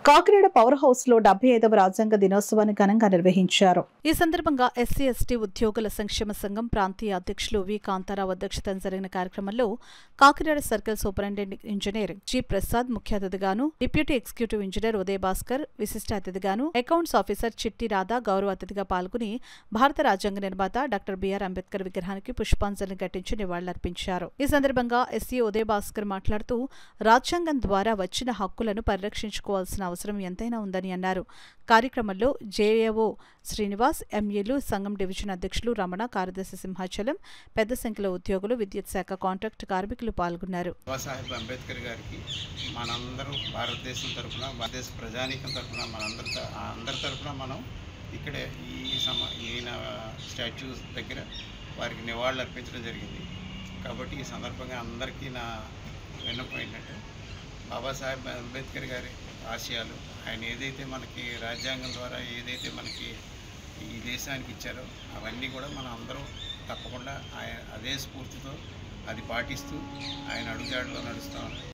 Kakinada power house లో డెబ్బై ఐదవ రాజ్యాంగ దినోత్సవాన్ని ఘనంగా నిర్వహించారు ఈ సందర్భంగా ఎస్సీ ఎస్టీ ఉద్యోగుల సంక్షేమ సంఘం ప్రాంతీయ అధ్యక్షులు వి కాంతారావు అధ్యక్షతన జరిగిన కార్యక్రమంలో Kakinada circle superintendent engineer G Prasad ముఖ్య అతిథిగాను deputy executive engineer Uday Bhaskar విశిష్ట అతిథిగాను అకౌంట్స్ ఆఫీసర్ చిట్టి రాధా గౌరవ అతిథిగా పాల్గొని భారత రాజ్యాంగ నిర్మాత డాక్టర్ బిఆర్ అంబేద్కర్ విగ్రహానికి పుష్పాంజలి ఘటించి నివాళులర్పించారు ఈ సందర్భంగా ఎస్సీ ఉదయ్ భాస్కర్ మాట్లాడుతూ రాజ్యాంగం ద్వారా వచ్చిన హక్కులను పరిరక్షించుకోవాల్సిన అవసరం ఎంతైనా ఉందని అన్నారు కార్యక్రమంలో జేఏఓ శ్రీనివాస్ ఎంఏలు సంఘం డివిజన్ అధ్యక్షులు రమణ కార్యదర్శి సింహాచలం పెద్ద సంఖ్యలో ఉద్యోగులు విద్యుత్ శాఖ కాంట్రాక్ట్ కార్మికులు పాల్గొన్నారు బాబాసాహెబ్ అంబేద్కర్ గారికి మనందరం భారతదేశం తరఫున భారతదేశ ప్రజానీకం తరఫున మనందరి త- అందరి తరఫున మనం ఇక్కడే ఈ సమ ఈయన స్టాచ్యూ దగ్గర వారికి నివాళులు అర్పించడం జరిగింది కాబట్టి ఈ సందర్భంగా అందరికీ నా విన్నపం ఏంటంటే బాబాసాహెబ్ అంబేద్కర్ గారి ఆశయాలు ఆయన ఏదైతే మనకి రాజ్యాంగం ద్వారా ఏదైతే మనకి ఈ దేశానికి ఇచ్చారో అవన్నీ కూడా మనం అందరం తప్పకుండా ఆయన అదే స్ఫూర్తితో అది పాటిస్తూ ఆయన అడుగుజాడలో నడుస్తామని